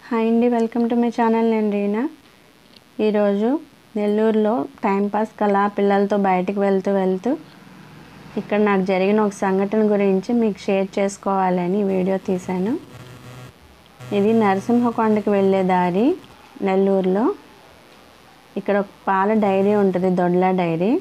hi అండి welcome to my channel నేను రీనా ఈరోజు నెల్లూరులో టైంపాస్ కలా పిల్లలతో బయటికి వెళ్తూ వెళ్తూ ఇక్కడ నాకు జరిగిన ఒక సంఘటన గురించి మీకు షేర్ చేసుకోవాలని ఈ వీడియో తీశాను ఇది నరసింహకొండకి వెళ్ళే దారి నెల్లూరులో ఇక్కడ ఒక పాల డైరీ ఉంటుంది దొడ్ల డైరీ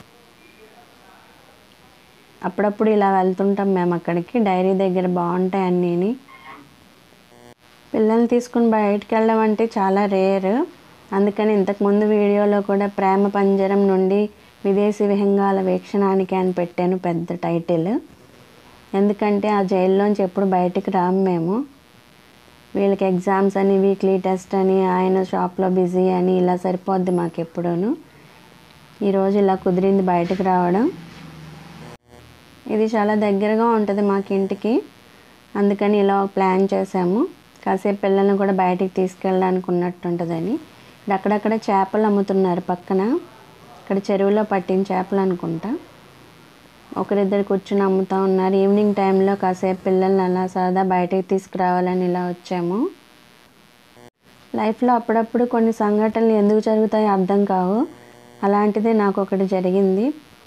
అప్పుడప్పుడు ఇలా వెళ్తుంటాం మేము అక్కడికి డైరీ దగ్గర బాగుంటాయి అన్నీని పిల్లల్ని తీసుకుని బయటికి వెళ్ళడం అంటే చాలా రేర్ అందుకని ఇంతకుముందు వీడియోలో కూడా ప్రేమ పంజరం నుండి విదేశీ విహంగాల వీక్షణానికి అని పెట్టాను పెద్ద టైటిల్ ఎందుకంటే ఆ జైల్లోంచి ఎప్పుడు బయటికి రాము మేము వీళ్ళకి ఎగ్జామ్స్ అని వీక్లీ టెస్ట్ అని ఆయన షాప్లో బిజీ అని ఇలా సరిపోద్ది మాకు ఎప్పుడూను ఈరోజు ఇలా కుదిరింది బయటకు రావడం ఇది చాలా దగ్గరగా ఉంటుంది మాకు ఇంటికి అందుకని ఇలా ప్లాన్ చేసాము కాసేపు పిల్లల్ని కూడా బయటికి తీసుకెళ్ళడానికి ఉన్నట్టు ఉంటుందని ఇక్కడ అక్కడక్కడ చేపలు అమ్ముతున్నారు పక్కన ఇక్కడ చెరువులో పట్టిన చేపలు అనుకుంటా ఒకరిద్దరు కూర్చుని అమ్ముతూ ఉన్నారు ఈవినింగ్ టైంలో కాసేపు పిల్లల్ని అలా సరదా బయటికి తీసుకురావాలని ఇలా వచ్చాము లైఫ్లో అప్పుడప్పుడు కొన్ని సంఘటనలు ఎందుకు జరుగుతాయో అర్థం కావు అలాంటిదే నాకు ఒకటి జరిగింది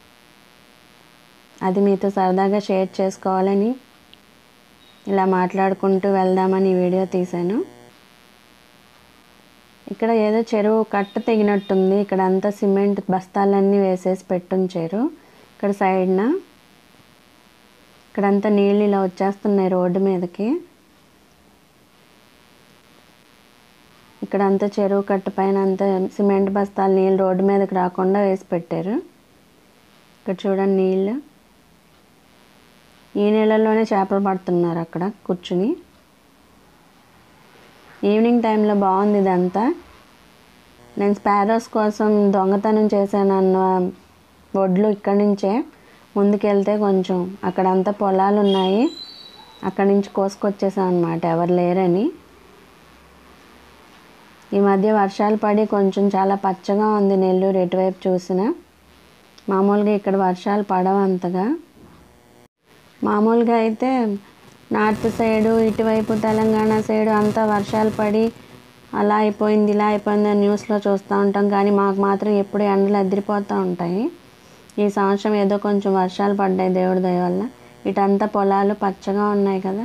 అది మీతో సరదాగా షేర్ చేసుకోవాలని ఇలా మాట్లాడుకుంటూ వెళ్దామని ఈ వీడియో తీశాను ఇక్కడ ఏదో చెరువు కట్ట తెగినట్టుంది ఇక్కడ అంతా సిమెంట్ బస్తాలన్నీ వేసేసి పెట్టుంచారు ఇక్కడ సైడ్న ఇక్కడంతా నీళ్ళు ఇలా వచ్చేస్తున్నాయి రోడ్డు మీదకి ఇక్కడ అంతా చెరువు కట్ట పైన అంతా సిమెంట్ బస్తాలు నీళ్ళు రోడ్డు మీదకి రాకుండా వేసి పెట్టారు ఇక్కడ చూడండి నీళ్ళు ఈ నీళ్ళల్లోనే చేపలు పడుతున్నారు అక్కడ కూర్చుని ఈవినింగ్ టైంలో బాగుంది ఇదంతా నేను స్పారోస్ కోసం దొంగతనం చేశానన్న ఒడ్లు ఇక్కడి నుంచే ముందుకెళ్తే కొంచెం అక్కడంతా పొలాలు ఉన్నాయి అక్కడి నుంచి కోసుకొచ్చేసాం అనమాట ఎవరు లేరని ఈ మధ్య వర్షాలు పడి కొంచెం చాలా పచ్చగా ఉంది నెల్లూరు ఎటువైపు చూసినా మామూలుగా ఇక్కడ వర్షాలు పడవు అంతగా మామూలుగా అయితే నార్త్ సైడు ఇటువైపు తెలంగాణ సైడు అంతా వర్షాలు పడి అలా అయిపోయింది ఇలా అయిపోయింది అని న్యూస్లో చూస్తూ ఉంటాం కానీ మాకు మాత్రం ఎప్పుడు ఎండలు అదిరిపోతూ ఉంటాయి ఈ సంవత్సరం ఏదో కొంచెం వర్షాలు పడ్డాయి దేవుడి దయ వల్ల ఇటంతా పొలాలు పచ్చగా ఉన్నాయి కదా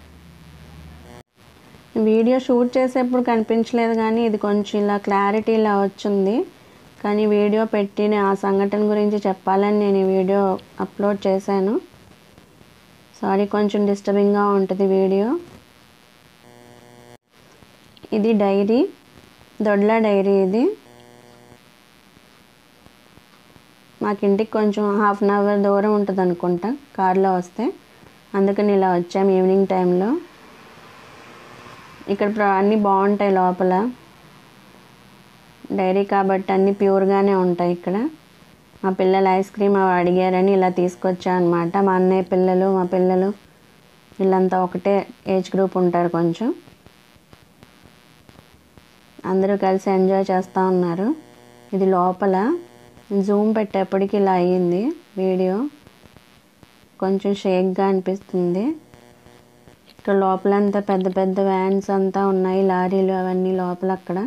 వీడియో షూట్ చేసేప్పుడు కనిపించలేదు కానీ ఇది కొంచెం ఇలా క్లారిటీ ఇలా వచ్చింది కానీ వీడియో పెట్టి ఆ సంఘటన గురించి చెప్పాలని నేను ఈ వీడియో అప్లోడ్ చేశాను సారీ కొంచెం డిస్టర్బింగ్గా ఉంటుంది వీడియో ఇది డైరీ దొడ్ల డైరీ ఇది మాకు ఇంటికి కొంచెం హాఫ్ అన్ అవర్ దూరం ఉంటుంది అనుకుంటా కార్లో వస్తే అందుకని ఇలా వచ్చాం ఈవినింగ్ టైంలో ఇక్కడ అన్నీ బాగుంటాయి లోపల డైరీ కాబట్టి అన్నీ ప్యూర్గానే ఉంటాయి ఇక్కడ మా పిల్లలు ఐస్ క్రీమ్ అవి అడిగారని ఇలా తీసుకొచ్చా అనమాట మా అన్నయ్య పిల్లలు మా పిల్లలు వీళ్ళంతా ఒకటే ఏజ్ గ్రూప్ ఉంటారు కొంచెం అందరూ కలిసి ఎంజాయ్ చేస్తూ ఉన్నారు ఇది లోపల జూమ్ పెట్టేప్పటికి ఇలా అయ్యింది వీడియో కొంచెం షేక్గా అనిపిస్తుంది ఇక్కడ లోపలంతా పెద్ద పెద్ద వ్యాన్స్ అంతా ఉన్నాయి లారీలు అవన్నీ లోపల అక్కడ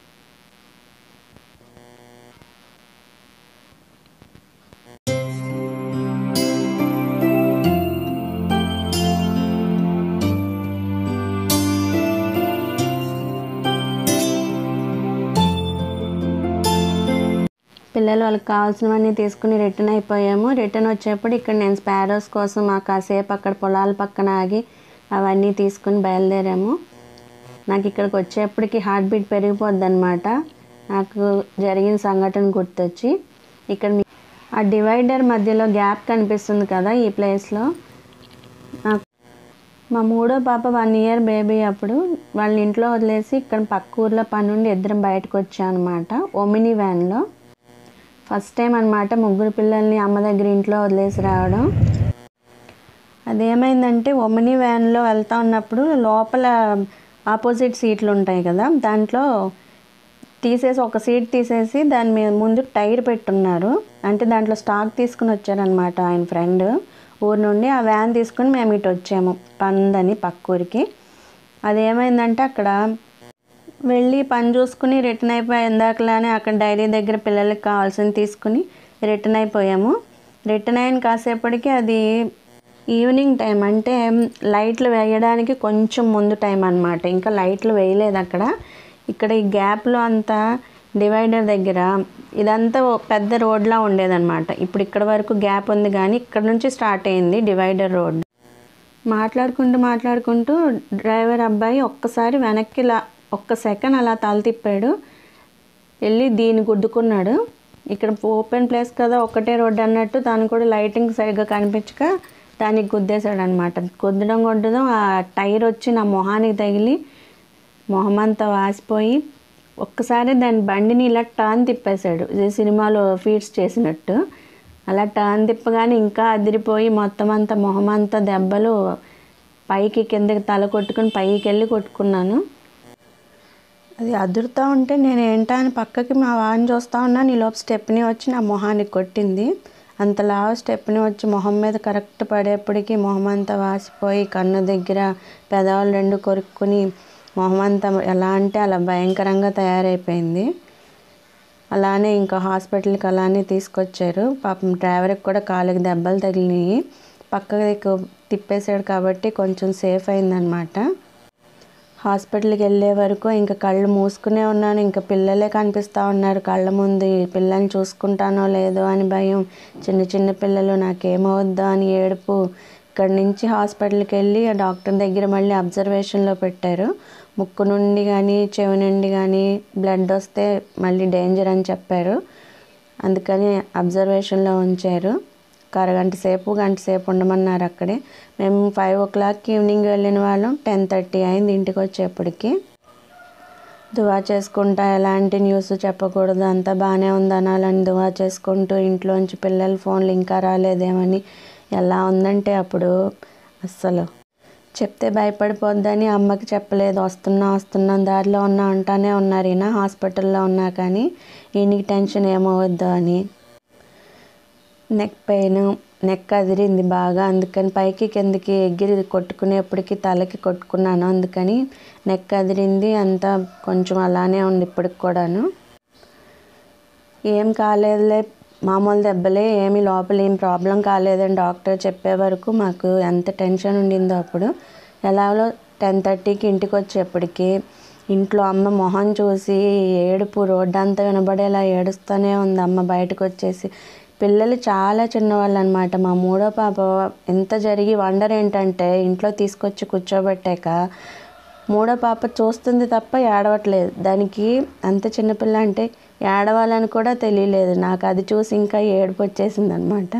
పిల్లలు వాళ్ళకి కావాల్సినవన్నీ తీసుకుని రిటర్న్ అయిపోయాము రిటర్న్ వచ్చేప్పుడు ఇక్కడ నేను స్పారోస్ కోసం ఆ కాసేపు అక్కడ పొలాల పక్కన ఆగి అవన్నీ తీసుకుని బయలుదేరాము నాకు ఇక్కడికి వచ్చేప్పటికి హార్ట్ బీట్ పెరిగిపోద్ది అనమాట నాకు జరిగిన సంఘటన గుర్తొచ్చి ఇక్కడ ఆ డివైడర్ మధ్యలో గ్యాప్ కనిపిస్తుంది కదా ఈ ప్లేస్లో నాకు మా మూడో పాప వన్ ఇయర్ బేబీ అప్పుడు వాళ్ళ ఇంట్లో వదిలేసి ఇక్కడ పక్క ఊర్లో పని నుండి ఇద్దరం బయటకు వచ్చాం అనమాట ఒమిని వ్యాన్లో ఫస్ట్ టైం అనమాట ముగ్గురు పిల్లల్ని అమ్మ దగ్గర ఇంట్లో వదిలేసి రావడం అదేమైందంటే ఒమిని వ్యాన్లో వెళ్తా ఉన్నప్పుడు లోపల ఆపోజిట్ సీట్లు ఉంటాయి కదా దాంట్లో తీసేసి ఒక సీట్ తీసేసి దాని మీద ముందు టైర్ పెట్టున్నారు అంటే దాంట్లో స్టాక్ తీసుకుని వచ్చారనమాట ఆయన ఫ్రెండ్ ఊరు నుండి ఆ వ్యాన్ తీసుకుని మేము ఇటు వచ్చాము పందని పక్క ఊరికి అదేమైందంటే అక్కడ వెళ్ళి పని చూసుకుని రిటర్న్ అయిపోయి ఇందాకలానే అక్కడ డైరీ దగ్గర పిల్లలకి కావాల్సింది తీసుకుని రిటర్న్ అయిపోయాము రిటర్న్ అయిన కాసేపటికి అది ఈవినింగ్ టైం అంటే లైట్లు వేయడానికి కొంచెం ముందు టైం అనమాట ఇంకా లైట్లు వేయలేదు అక్కడ ఇక్కడ ఈ గ్యాప్లో అంతా డివైడర్ దగ్గర ఇదంతా ఓ పెద్ద రోడ్లా ఉండేదన్నమాట ఇప్పుడు ఇక్కడ వరకు గ్యాప్ ఉంది కానీ ఇక్కడ నుంచి స్టార్ట్ అయింది డివైడర్ రోడ్ మాట్లాడుకుంటూ మాట్లాడుకుంటూ డ్రైవర్ అబ్బాయి ఒక్కసారి వెనక్కి ఇలా ఒక్క సెకండ్ అలా తల తిప్పాడు వెళ్ళి దీన్ని గుద్దుకున్నాడు ఇక్కడ ఓపెన్ ప్లేస్ కదా ఒకటే రోడ్డు అన్నట్టు తను కూడా లైటింగ్ సరిగ్గా కనిపించక దానికి గుద్దేశాడు అనమాట గుద్దడం కొట్టడం ఆ టైర్ వచ్చి నా మొహానికి తగిలి మొహం అంతా వాసిపోయి ఒక్కసారి దాని బండిని ఇలా టర్న్ తిప్పేశాడు ఇది సినిమాలో ఫీడ్స్ చేసినట్టు అలా టర్న్ తిప్పగానే ఇంకా అదిరిపోయి మొత్తం అంతా మొహం అంతా దెబ్బలు పైకి కిందకి తల కొట్టుకుని పైకి వెళ్ళి కొట్టుకున్నాను అది అదురుతూ ఉంటే నేను ఏంటా అని పక్కకి మా వాడిని చూస్తూ ఉన్నాను ఈ లోపు స్టెప్ని వచ్చి నా మొహానికి కొట్టింది అంతలా స్టెప్ని వచ్చి మొహం మీద కరెక్ట్ పడేప్పటికి మొహం అంతా వాసిపోయి కన్ను దగ్గర పెదవులు రెండు కొరుక్కుని మొహం అంతా ఎలా అంటే అలా భయంకరంగా తయారైపోయింది అలానే ఇంకా హాస్పిటల్కి అలానే తీసుకొచ్చారు పాపం డ్రైవర్కి కూడా కాళ్ళకి దెబ్బలు తగిలినాయి పక్కకి తిప్పేశాడు కాబట్టి కొంచెం సేఫ్ అయిందనమాట హాస్పిటల్కి వెళ్ళే వరకు ఇంకా కళ్ళు మూసుకునే ఉన్నాను ఇంకా పిల్లలే కనిపిస్తూ ఉన్నారు కళ్ళ ముందు ఈ పిల్లల్ని చూసుకుంటానో లేదో అని భయం చిన్న చిన్న పిల్లలు నాకేమవుద్దో అని ఏడుపు ఇక్కడి నుంచి హాస్పిటల్కి వెళ్ళి ఆ డాక్టర్ దగ్గర మళ్ళీ అబ్జర్వేషన్లో పెట్టారు ముక్కు నుండి కానీ చెవి నుండి కానీ బ్లడ్ వస్తే మళ్ళీ డేంజర్ అని చెప్పారు అందుకని అబ్జర్వేషన్లో ఉంచారు ఒక అరగంట సేపు గంట సేపు ఉండమన్నారు అక్కడే మేము ఫైవ్ ఓ క్లాక్కి ఈవినింగ్ వెళ్ళిన వాళ్ళం టెన్ థర్టీ అయింది ఇంటికి వచ్చేప్పటికి దువా చేసుకుంటా ఎలాంటి న్యూస్ చెప్పకూడదు అంతా బాగానే ఉంది అనాలని దువా చేసుకుంటూ ఇంట్లోంచి పిల్లల ఫోన్లు ఇంకా రాలేదేమని ఎలా ఉందంటే అప్పుడు అస్సలు చెప్తే భయపడిపోద్దని అమ్మకి చెప్పలేదు వస్తున్నా వస్తున్నా దారిలో ఉన్నా అంటానే ఉన్నారు ఈయన హాస్పిటల్లో ఉన్నా కానీ ఈయనకి టెన్షన్ ఏమవద్దు అని నెక్ పెయిన్ నెక్ అదిరింది బాగా అందుకని పైకి కిందకి ఎగిరి కొట్టుకునేప్పటికి తలకి కొట్టుకున్నాను అందుకని నెక్ అదిరింది అంతా కొంచెం అలానే ఉంది ఇప్పటికి కూడాను ఏం కాలేదులే మామూలు దెబ్బలే ఏమీ లోపల ఏం ప్రాబ్లం కాలేదని డాక్టర్ చెప్పే వరకు మాకు ఎంత టెన్షన్ ఉండిందో అప్పుడు ఎలాగో టెన్ థర్టీకి ఇంటికి వచ్చేప్పటికి ఇంట్లో అమ్మ మొహం చూసి ఏడుపు రోడ్డు అంతా వినబడేలా ఏడుస్తూనే ఉంది అమ్మ బయటకు వచ్చేసి పిల్లలు చాలా చిన్నవాళ్ళు అనమాట మా మూడో పాప ఎంత జరిగి వండర్ ఏంటంటే ఇంట్లో తీసుకొచ్చి కూర్చోబెట్టాక మూడో పాప చూస్తుంది తప్ప ఏడవట్లేదు దానికి అంత చిన్నపిల్ల అంటే ఏడవాలని కూడా తెలియలేదు నాకు అది చూసి ఇంకా ఏడుపు వచ్చేసింది అనమాట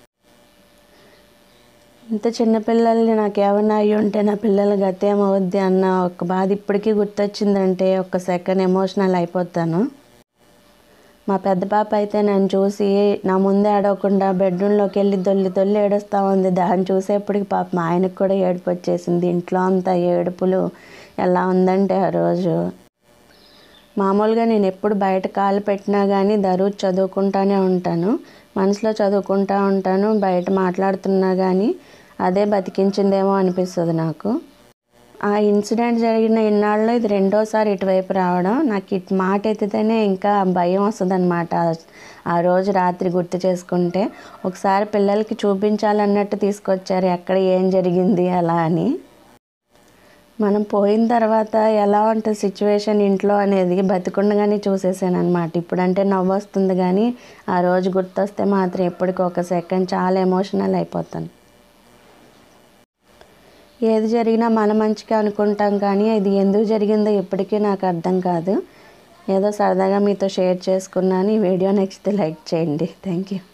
ఇంత చిన్నపిల్లల్ని నాకు ఏమన్నా అయ్యి ఉంటే నా పిల్లల గతి ఏమవుద్ది అన్న ఒక బాధ ఇప్పటికీ గుర్తొచ్చిందంటే ఒక సెకండ్ ఎమోషనల్ అయిపోతాను మా పెద్ద పాప అయితే నన్ను చూసి నా ముందే ఆడవకుండా బెడ్రూమ్లోకి వెళ్ళి దొల్లి దొల్లి ఏడుస్తూ ఉంది దాన్ని చూసేప్పటికి పాప మా ఆయనకు కూడా ఏడుపు వచ్చేసింది ఇంట్లో అంతా ఏడుపులు ఎలా ఉందంటే ఆ రోజు మామూలుగా నేను ఎప్పుడు బయట కాలు పెట్టినా కానీ దరువు చదువుకుంటానే ఉంటాను మనసులో చదువుకుంటా ఉంటాను బయట మాట్లాడుతున్నా కానీ అదే బతికించిందేమో అనిపిస్తుంది నాకు ఆ ఇన్సిడెంట్ జరిగిన ఇన్నాళ్ళు ఇది రెండోసారి ఇటువైపు రావడం నాకు ఇటు మాట ఎత్తితేనే ఇంకా భయం వస్తుంది అనమాట ఆ రోజు రాత్రి గుర్తు చేసుకుంటే ఒకసారి పిల్లలకి చూపించాలన్నట్టు తీసుకొచ్చారు ఎక్కడ ఏం జరిగింది అలా అని మనం పోయిన తర్వాత ఎలా ఉంటుంది సిచ్యువేషన్ ఇంట్లో అనేది బతికుండగానే చూసేసాను అనమాట ఇప్పుడంటే నవ్వు వస్తుంది కానీ ఆ రోజు గుర్తొస్తే మాత్రం ఎప్పటికీ ఒక సెకండ్ చాలా ఎమోషనల్ అయిపోతాను ఏది జరిగినా మన మంచిగా అనుకుంటాం కానీ ఇది ఎందుకు జరిగిందో ఇప్పటికీ నాకు అర్థం కాదు ఏదో సరదాగా మీతో షేర్ చేసుకున్నాను ఈ వీడియో నచ్చితే లైక్ చేయండి థ్యాంక్ యూ